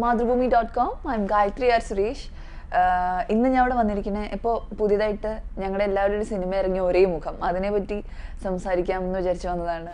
Mathrubhumi dot com I am Gayathri R Suresh ah ഇന്ന് ഞാൻ ഇവിടെ വന്നിരിക്കുന്നത് ഇപ്പോൾ പുതിയതായിട്ട് ഞങ്ങളുടെ എല്ലാവരുടെ ഒരു സിനിമ ഇറങ്ങിയ ഒരേ മുഖം അതിനെപ്പറ്റി സംസാരിക്കാമെന്ന് വിചാരിച്ചു വന്നതാണ്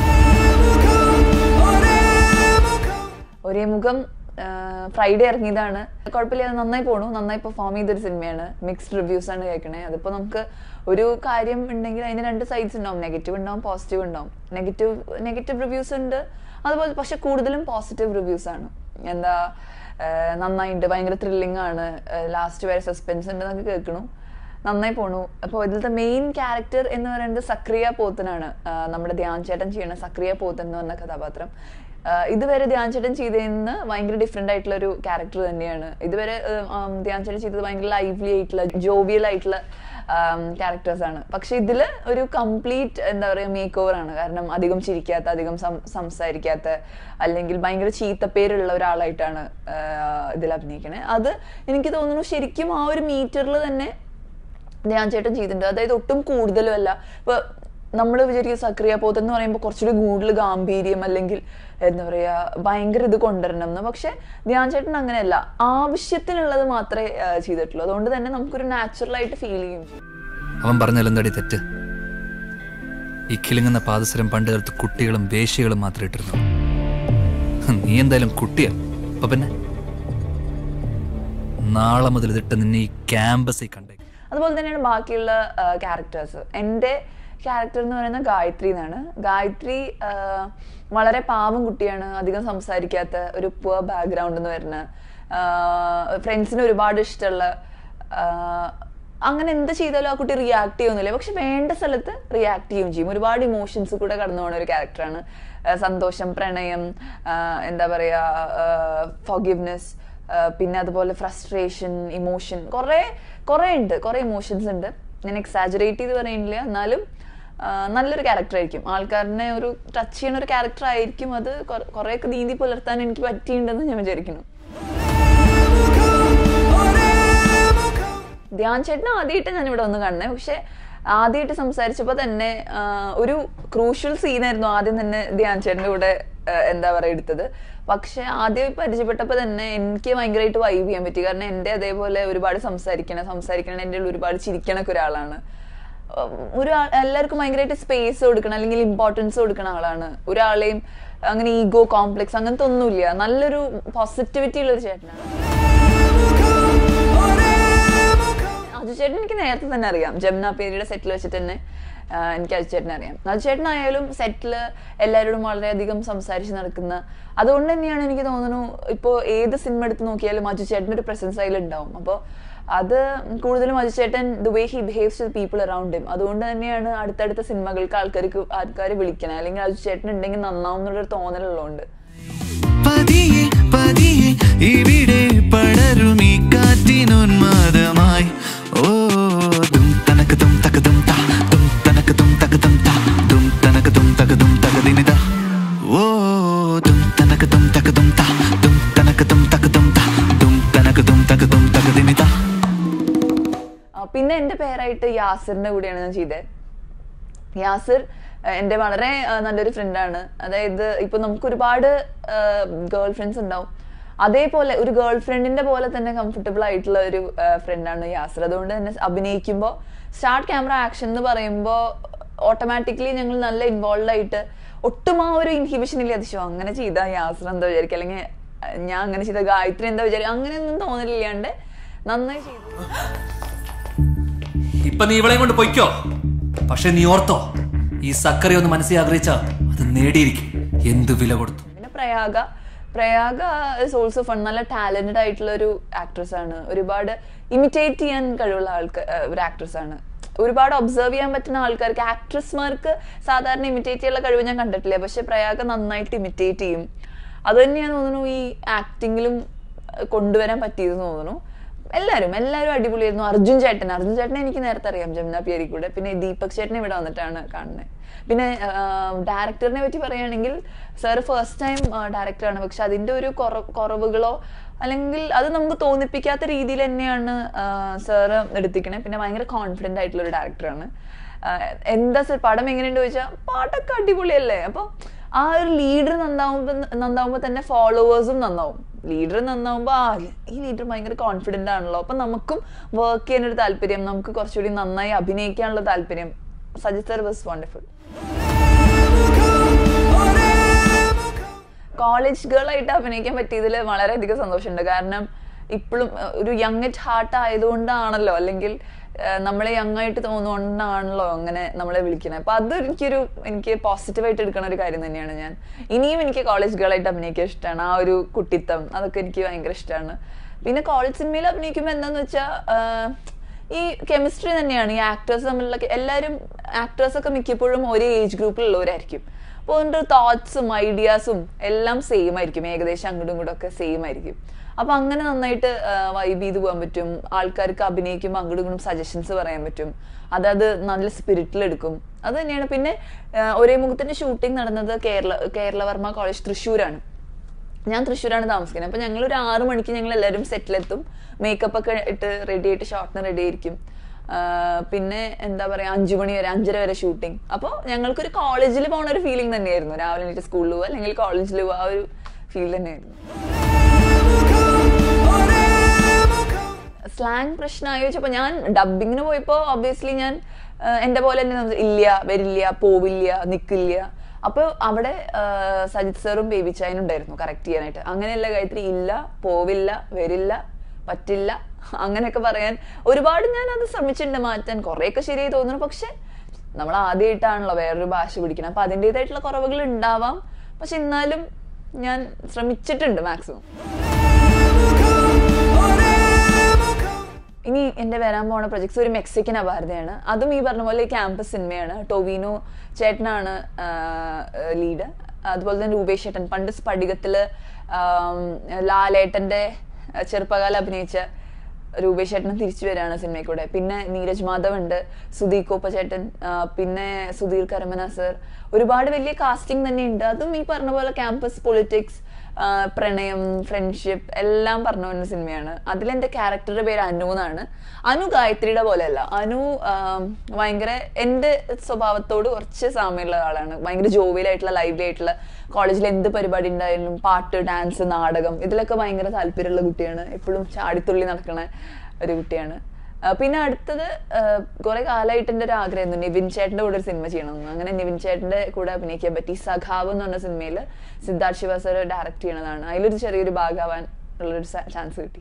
ഒരേ മുഖം ഫ്രൈഡേ ഇറങ്ങിയതാണ് കുഴപ്പമില്ല നന്നായി പോണു നന്നായി പെർഫോം ചെയ്തൊരു സിനിമയാണ് മിക്സ്ഡ് റിവ്യൂസ് ആണ് കേൾക്കണേ അതിപ്പോൾ നമുക്ക് ഒരു കാര്യം ഉണ്ടെങ്കിൽ അതിന് രണ്ട് സൈഡ്സ് ഉണ്ടാവും നെഗറ്റീവ് ഉണ്ടാവും പോസിറ്റീവ് ഉണ്ടാവും നെഗറ്റീവ് നെഗറ്റീവ് റിവ്യൂസ് ഉണ്ട് അതുപോലെ പക്ഷെ കൂടുതലും പോസിറ്റീവ് റിവ്യൂസ് ആണ് എന്താ ആഹ് നന്നായിട്ടുണ്ട് ഭയങ്കര ത്രില്ലിംഗ് ആണ് ലാസ്റ്റ് വരെ സസ്പെൻസ് ഉണ്ട് എന്നൊക്കെ കേൾക്കണു നന്നായി പോണു അപ്പോൾ ഇതിലത്തെ മെയിൻ ക്യാരക്ടർ എന്ന് പറയുന്നത് സക്രിയ പോത്തനാണ് ആഹ് നമ്മുടെ ധ്യാൻ ചേട്ടൻ ചെയ്യണ സക്രിയ പോത്തൻ എന്ന് പറഞ്ഞ കഥാപാത്രം ആഹ് ഇതുവരെ ധ്യാൻ ചേട്ടൻ ചെയ്തതിന് ഭയങ്കര ഡിഫറെൻ്റ് ആയിട്ടുള്ള ഒരു ക്യാരക്ടർ തന്നെയാണ് ഇതുവരെ ആഹ് ആം ധ്യാൻ ചേട്ടൻ ചെയ്തത് ഭയങ്കര ലൈവ്ലി ആയിട്ടുള്ള ജോവിയൽ ആയിട്ടുള്ള ക്യാരക്ടേഴ്സ് ആണ് പക്ഷെ ഇതിൽ ഒരു കംപ്ലീറ്റ് എന്താ പറയുക മേക്ക് ഓവർ ആണ് കാരണം അധികം ചിരിക്കാത്ത അധികം സം- സംസാരിക്കാത്ത അല്ലെങ്കിൽ ഭയങ്കര ചീത്തപ്പേരുള്ള ഒരാളായിട്ടാണ് ആഹ് ഇതിൽ അഭിനയിക്കണേ അത് എനിക്ക് തോന്നുന്നു ശരിക്കും ആ ഒരു മീറ്ററിൽ തന്നെ ധ്യാൻ ചേട്ടൻ ചെയ്തിട്ടുണ്ട് അതായത് ഒട്ടും കൂടുതലും അല്ല ഇപ്പൊ നമ്മൾ വിചാരിക്കുക സക്രിയ പോത്ത് എന്ന് പറയുമ്പോൾ കുറച്ചുകൂടി കൂടുതൽ ഗാംഭീര്യം അല്ലെങ്കിൽ എന്താ പറയാ ഭയങ്കര ഇത് കൊണ്ടുവരണം എന്ന് പക്ഷെ ധ്യാൻ ചേട്ടൻ അങ്ങനെയല്ല ആവശ്യത്തിനുള്ളത് മാത്രമേ ആ, ചെയ്തിട്ടുള്ളൂ അതുകൊണ്ട് തന്നെ നമുക്കൊരു നാച്ചുറൽ ആയിട്ട് ഫീൽ ചെയ്യും ചെയ്യും. അവൻ പറഞ്ഞാലെന്താടി തെറ്റ് ഈ കിളുങ്ങുന്ന പാദസരം പണ്ട് കാലത്ത് കുട്ടികളും വേശികളും മാത്രം ഇട്ടിരുന്നു നീ എന്തായാലും കുട്ടിയാ അപ്പൊ പിന്നെ നാളെ മുതൽ ഇതിട്ട് നിന്നെ ഈ ക്യാമ്പസിൽ കണ്ടേ അതുപോലെ തന്നെയാണ് ബാക്കിയുള്ള ക്യാരക്ടേഴ്സ് എൻ്റെ ക്യാരക്ടർ എന്ന് പറയുന്നത് ഗായത്രി എന്നാണ് ഗായത്രി ആ, വളരെ പാവം കുട്ടിയാണ് അധികം സംസാരിക്കാത്ത ഒരു പുവർ ബാക്ക്ഗ്രൗണ്ട് എന്ന് വരുന്ന ഫ്രണ്ട്സിന് ഒരുപാട് ഇഷ്ടമുള്ള ആ, അങ്ങനെ എന്ത് ചെയ്താലും ആ കുട്ടി റിയാക്ട് ചെയ്യുന്നില്ല പക്ഷെ വേണ്ട സ്ഥലത്ത് റിയാക്ട് ചെയ്യുകയും ചെയ്യും ഒരുപാട് ഇമോഷൻസ് കൂടെ കടന്നു പോകുന്ന ഒരു ക്യാരക്ടറാണ് സന്തോഷം പ്രണയം ആ, എന്താ പറയുക ഫൊഗിവ്നെസ് പിന്നെ അതുപോലെ ഫ്രസ്ട്രേഷൻ ഇമോഷൻ കുറേ കുറേ ഉണ്ട് കുറേ ഇമോഷൻസ് ഉണ്ട് ഞാൻ എക്സാജറേറ്റ് ചെയ്ത് പറയുന്നില്ല എന്നാലും ആ, നല്ലൊരു ക്യാരക്ടർ ആയിരിക്കും ആൾക്കാരനെ ഒരു ടച്ച് ചെയ്യുന്ന ഒരു ക്യാരക്ടർ ആയിരിക്കും അത് കുറ- കുറേയൊക്കെ നീതി പുലർത്താൻ എനിക്ക് പറ്റിയിട്ടുണ്ടെന്ന് ഞാൻ വിചാരിക്കുന്നു ധ്യാൻ ചേട്ടനെ ആദ്യമായിട്ട് ഞാൻ ഇവിടെ വന്ന് കാണുന്നത് പക്ഷെ ആദ്യമായിട്ട് സംസാരിച്ചപ്പോൾ തന്നെ ആ, ഒരു ക്രൂഷ്യൽ സീനായിരുന്നു ആദ്യം തന്നെ ധ്യാൻ ചേട്ടൻ്റെ കൂടെ ആ, എന്താ പറയുക എടുത്തത് പക്ഷെ ആദ്യം പരിചയപ്പെട്ടപ്പോൾ തന്നെ എനിക്ക് ഭയങ്കരമായിട്ട് വൈബ് ചെയ്യാൻ പറ്റി കാരണം എൻ്റെ അതേപോലെ ഒരുപാട് സംസാരിക്കണം സംസാരിക്കണം എൻ്റെ ഉള്ളിൽ ഒരുപാട് ചിരിക്കണൊക്കെ ഒരാളാണ് ഉം, ഒരു ആൾ- എല്ലാവർക്കും ഭയങ്കരമായിട്ട് സ്പേസ് കൊടുക്കണം അല്ലെങ്കിൽ ഇമ്പോർട്ടൻസ് കൊടുക്കുന്ന ആളാണ് ഒരാളെയും അങ്ങനെ ഈഗോ കോംപ്ലക്സ് അങ്ങനത്തെ ഒന്നുമില്ല നല്ലൊരു പോസിറ്റിവിറ്റി ഉള്ള ഒരു ചേട്ടനാണ് അജു ചേട്ടൻ എനിക്ക് നേരത്തെ തന്നെ അറിയാം ജമുന പേരിയുടെ സെറ്റിൽ വെച്ചിട്ട് തന്നെ ആ, എനിക്ക് അജു ചേട്ടനെ അറിയാം അജു ചേട്ടനായാലും സെറ്റിൽ എല്ലാവരോടും വളരെയധികം സംസാരിച്ച് നടക്കുന്ന അതുകൊണ്ട് തന്നെയാണ് എനിക്ക് തോന്നുന്നു ഇപ്പോൾ ഏത് സിനിമ എടുത്ത് നോക്കിയാലും അജു ചേട്ടൻ്റെ ഒരു പ്രസൻസ് അതിൽ ഉണ്ടാവും അപ്പോൾ അത് കൂടുതലും അജു ചേട്ടൻ the way he behaves to people around him അതുകൊണ്ട് തന്നെയാണ് അടുത്തടുത്ത സിനിമകൾക്ക് ആൾക്കാർക്ക് ആൾക്കാർ വിളിക്കണം അല്ലെങ്കിൽ അജു ചേട്ടൻ ഉണ്ടെങ്കിൽ നന്നാവും എന്നുള്ളൊരു തോന്നലുള്ളതുകൊണ്ട് പതിയെ പതിയെ ഇവിടെ പടരും ഈ കാറ്റിനുന്മാദമായി ഓ ദും തനക്ക് ദും തക ദും താ ദും തനക്ക് ദും തക ദും താ ദും തനക്ക് ദും തക ദും തക ദിനിത ഓ ദും തനക്ക് ദും തക ദും താ ദും തനക്ക് ദും തക ദും താ ദും തനക്ക് ദും തക ദും തക ദിനിത ആ, പിന്നെ എൻ്റെ പേരായിട്ട് യാസിറിന്റെ കൂടെയാണ് ഞാൻ ചെയ്തത് യാസിർ ആ, എൻ്റെ വളരെ ആ, നല്ലൊരു ഫ്രണ്ടാണ് അതായത് ഇപ്പൊ നമുക്ക് ഒരുപാട് ഗേൾ ഫ്രണ്ട്സ് ഉണ്ടാവും അതേപോലെ ഒരു ഗേൾ ഫ്രണ്ടിന്റെ പോലെ തന്നെ കംഫർട്ടബിൾ ആയിട്ടുള്ള ഒരു ഫ്രണ്ടാണ് യാസിർ അതുകൊണ്ട് തന്നെ അഭിനയിക്കുമ്പോൾ സ്റ്റാർട്ട് ക്യാമറ ആക്ഷൻ എന്ന് പറയുമ്പോൾ ഓട്ടോമാറ്റിക്കലി ഞങ്ങൾ നല്ല ഇൻവോൾവ് ആയിട്ട് ഒട്ടും ആ ഒരു ഇൻഹിബിഷൻ ഇല്ല അതിശോ അങ്ങനെ ചെയ്താ യാസിർ എന്താ വിചാരിക്കുക അല്ലെങ്കിൽ ആ, ഞാൻ അങ്ങനെ ചെയ്ത ഗായത്രി എന്താ വിചാരിക്കുക അങ്ങനെയൊന്നും തോന്നലില്ലാണ്ട് നന്നായി ചെയ്തു ഇപ്പൊ നീ ഇവളെയും കൊണ്ട് പൊയ്ക്കോ പക്ഷെ നീ ഓർത്തോ ഈ സക്കറി ഒന്ന് മനസ്സിൽ ആഗ്രഹിച്ച അത് നേടിയിരിക്കും എന്ത് വില കൊടുത്തു പിന്നെ Prayaga Prayaga is also fun നല്ല ടാലന്റഡ് ആയിട്ടുള്ള ഒരു ആക്ട്രസ് ആണ് ഒരുപാട് ഇമിറ്റേറ്റ് ചെയ്യാൻ കഴിവുള്ള ആൾക്ക് ഒരു ആക്ട്രസ് ആണ് ഒരുപാട് ഒബ്സർവ് ചെയ്യാൻ പറ്റുന്ന ആൾക്കാർക്ക് ആക്ട്രസ്മാർക്ക് സാധാരണ ഇമിറ്റേറ്റ് ചെയ്യാനുള്ള കഴിവ് ഞാൻ കണ്ടിട്ടില്ല പക്ഷെ പ്രയാഗ നന്നായിട്ട് ഇമിറ്റേറ്റ് ചെയ്യും അത് തന്നെയാണ് തോന്നുന്നു ഈ ആക്ടിങ്ങിലും കൊണ്ടുവരാൻ പറ്റിയതെന്ന് തോന്നുന്നു എല്ലാവരും എല്ലാവരും അടിപൊളിയായിരുന്നു അർജുൻ ചേട്ടൻ അർജുൻ ചേട്ടനെ എനിക്ക് നേരത്തെ അറിയാം ജമുന പിയരി കൂടെ പിന്നെ ദീപക് ചേട്ടൻ ഇവിടെ വന്നിട്ടാണ് കാണുന്നത് പിന്നെ ഡയറക്ടറിനെ പറ്റി പറയുകയാണെങ്കിൽ സാർ ഫസ്റ്റ് ടൈം ഡയറക്ടറാണ് പക്ഷെ അതിൻ്റെ ഒരു കുറ കുറവുകളോ അല്ലെങ്കിൽ അത് നമുക്ക് തോന്നിപ്പിക്കാത്ത രീതിയിൽ തന്നെയാണ് സാറ് എടുത്തിക്കണേ പിന്നെ ഭയങ്കര കോൺഫിഡൻ്റ് ആയിട്ടുള്ള ഒരു ഡയറക്ടറാണ് എന്താ സർ പടം എങ്ങനെയുണ്ട് ചോദിച്ചാൽ പാട്ടൊക്കെ അടിപൊളിയല്ലേ അപ്പോൾ ആ ഒരു ലീഡർ നന്നാവുമ്പോൾ നന്നാവുമ്പോൾ തന്നെ ഫോളോവേഴ്സും നന്നാവും ലീഡർ നന്നാവുമ്പോൾ ആ ഈ ലീഡർ ഭയങ്കര കോൺഫിഡൻ്റ് ആണല്ലോ അപ്പം നമുക്കും വർക്ക് ചെയ്യാനൊരു താല്പര്യം നമുക്ക് കുറച്ചുകൂടി നന്നായി അഭിനയിക്കാനുള്ള താല്പര്യം Sajith sir was wonderful college girl ആയിട്ട് അഭിനയിക്കാൻ പറ്റിയതിൽ വളരെയധികം സന്തോഷമുണ്ട് കാരണം ഇപ്പോഴും ഒരു യങ് അറ്റ് ഹാർട്ട് ആയതുകൊണ്ടാണല്ലോ അല്ലെങ്കിൽ ഏഹ്, നമ്മളെ യങ് ആയിട്ട് തോന്നുകൊണ്ടാണല്ലോ അങ്ങനെ നമ്മളെ വിളിക്കുന്നത് അപ്പൊ അത് എനിക്കൊരു എനിക്ക് പോസിറ്റീവായിട്ട് എടുക്കണ ഒരു കാര്യം തന്നെയാണ് ഞാൻ ഇനിയും എനിക്ക് കോളേജ് ഗേൾ ആയിട്ട് അഭിനയിക്കാൻ ഇഷ്ടമാണ് ആ ഒരു കുട്ടിത്തം അതൊക്കെ എനിക്ക് ഭയങ്കര ഇഷ്ടമാണ് പിന്നെ കോളേജ് സിനിമയിൽ അഭിനയിക്കുമ്പോൾ എന്താന്ന് വെച്ചാൽ ഈ കെമിസ്ട്രി തന്നെയാണ് ഈ ആക്ടേഴ്സ് തമ്മിലുള്ള എല്ലാവരും ആക്ടേഴ്സൊക്കെ മിക്കപ്പോഴും ഒരേ ഏജ് ഗ്രൂപ്പിലുള്ളവരായിരിക്കും അപ്പോൾ അതിൻ്റെ തോട്ട്സും ഐഡിയാസും എല്ലാം സെയിം ആയിരിക്കും ഏകദേശം അങ്ങോട്ടും ഇങ്ങോട്ടും ഒക്കെ സെയിം ആയിരിക്കും അപ്പൊ അങ്ങനെ നന്നായിട്ട് വൈബ് ചെയ്ത് പോകാൻ പറ്റും ആൾക്കാർക്ക് അഭിനയിക്കുമ്പോൾ അങ്ങോട്ടും ഇങ്ങോട്ടും സജഷൻസ് പറയാൻ പറ്റും അതത് നല്ല സ്പിരിറ്റിൽ എടുക്കും അത് തന്നെയാണ് പിന്നെ ആ, ഒരേ മുഖത്തിന്റെ ഷൂട്ടിംഗ് നടന്നത് കേരള കേരളവർമ്മ കോളേജ് തൃശ്ശൂരാണ് ഞാൻ തൃശ്ശൂരാണ് താമസിക്കുന്നത് അപ്പൊ ഞങ്ങൾ ഒരു ആറു മണിക്ക് ഞങ്ങൾ എല്ലാവരും സെറ്റിലെത്തും മേക്കപ്പ് ഒക്കെ ഇട്ട് റെഡി ആയിട്ട് ഷോർട്ടിന് റെഡി ആയിരിക്കും ആ, പിന്നെ എന്താ പറയാ അഞ്ചു മണി വരെ അഞ്ചര വരെ ഷൂട്ടിംഗ് അപ്പോൾ ഞങ്ങൾക്കൊരു കോളേജിൽ പോണ ഒരു ഫീലിംഗ് തന്നെയായിരുന്നു രാവിലെ എണീറ്റ് സ്കൂളിൽ പോവുക അല്ലെങ്കിൽ കോളേജിൽ പോവുക ആ ഒരു ഫീൽ തന്നെയായിരുന്നു സ്ലാങ് പ്രശ്നമായോ ചോദിച്ചപ്പോൾ ഞാൻ ഡബിങ്ങിന് പോയപ്പോൾ ഒബ്വിയസ്ലി ഞാൻ ആ, എൻ്റെ പോലെ തന്നെ സംസാ- ഇല്ല വരില്ല പോവില്ല നിൽക്കില്ല അപ്പോൾ അവിടെ ആ, സജിത് സാറും ബേബി ചായനും ഉണ്ടായിരുന്നു കറക്റ്റ് ചെയ്യാനായിട്ട് അങ്ങനെയല്ല ഗായത്രി ഇല്ല പോവില്ല വരില്ല പറ്റില്ല അങ്ങനെയൊക്കെ പറയാൻ ഒരുപാട് ഞാൻ അത് ശ്രമിച്ചിട്ടുണ്ട് മാറ്റാൻ കുറേയൊക്കെ ശരിയായി തോന്നുന്നു പക്ഷെ നമ്മൾ ആദ്യമായിട്ടാണല്ലോ വേറൊരു ഭാഷ പിടിക്കണം അപ്പൊ അതിൻ്റെതായിട്ടുള്ള കുറവുകൾ ഉണ്ടാവാം പക്ഷെ എന്നാലും ഞാൻ ശ്രമിച്ചിട്ടുണ്ട് മാക്സിമം ഇനി എൻ്റെ വരാൻ പോണ പ്രൊജക്ട്സ് ഒരു മെക്സിക്കൻ അപാരതയാണ് അതും ഈ പറഞ്ഞ പോലെ ക്യാമ്പസ് സിനിമയാണ് ടൊവിനോ ചേട്ടനാണ് ലീഡ് അതുപോലെ തന്നെ രൂപേഷ് ചേട്ടൻ പണ്ട് സ്ഫടികത്തില് ആം, ലാലേട്ടന്റെ ചെറുപ്പകാലം അഭിനയിച്ച രൂപേഷ് ചേട്ടൻ തിരിച്ചു വരികയാണ് സിനിമയിൽ കൂടെ പിന്നെ നീരജ് മാധവ് ഉണ്ട് സുധീർ കോപ്പ ചേട്ടൻ ആ, പിന്നെ സുധീർ കരമന സർ ഒരുപാട് വലിയ കാസ്റ്റിംഗ് തന്നെ ഉണ്ട് അതും ഈ പറഞ്ഞ പോലെ ക്യാമ്പസ് പൊളിറ്റിക്സ് പ്രണയം ഫ്രണ്ട്ഷിപ്പ് എല്ലാം പറഞ്ഞു വരുന്ന സിനിമയാണ് അതിലെന്റെ ക്യാരക്ടറുടെ പേര് അനു എന്നാണ് അനു ഗായത്രിയുടെ പോലെയല്ല അനു ആം, ഭയങ്കര എൻ്റെ സ്വഭാവത്തോട് കുറച്ച് സാമ്യമുള്ള ആളാണ് ഭയങ്കര ജോവിയലായിട്ടുള്ള ലൈവ്ലി ആയിട്ടുള്ള കോളേജിൽ എന്ത് പരിപാടി ഉണ്ടായാലും പാട്ട് ഡാൻസ് നാടകം ഇതിലൊക്കെ ഭയങ്കര താല്പര്യമുള്ള കുട്ടിയാണ് എപ്പോഴും ചാടിത്തുള്ളി നടക്കണ ഒരു കുട്ടിയാണ് ആ, പിന്നെ അടുത്തത് കുറെ കാലമായിട്ട് എൻ്റെ ഒരു ആഗ്രഹമായിരുന്നു നിവിൻ ചേട്ടൻ്റെ കൂടെ ഒരു സിനിമ ചെയ്യണമെന്ന് അങ്ങനെ നിവിൻ ചേട്ടൻ്റെ കൂടെ അഭിനയിക്കാൻ പറ്റി സഖാവ് എന്ന് പറഞ്ഞ സിനിമയിൽ സിദ്ധാർത്ഥ് ശിവ സർ ഡയറക്റ്റ് ചെയ്യണതാണ് അതിലൊരു ചെറിയൊരു ഭാഗമാവാൻ ഉള്ളൊരു ചാൻസ് കിട്ടി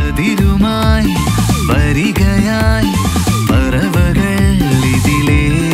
സതിരുമായി വരികയായി പറവകൾ ഇതിലേ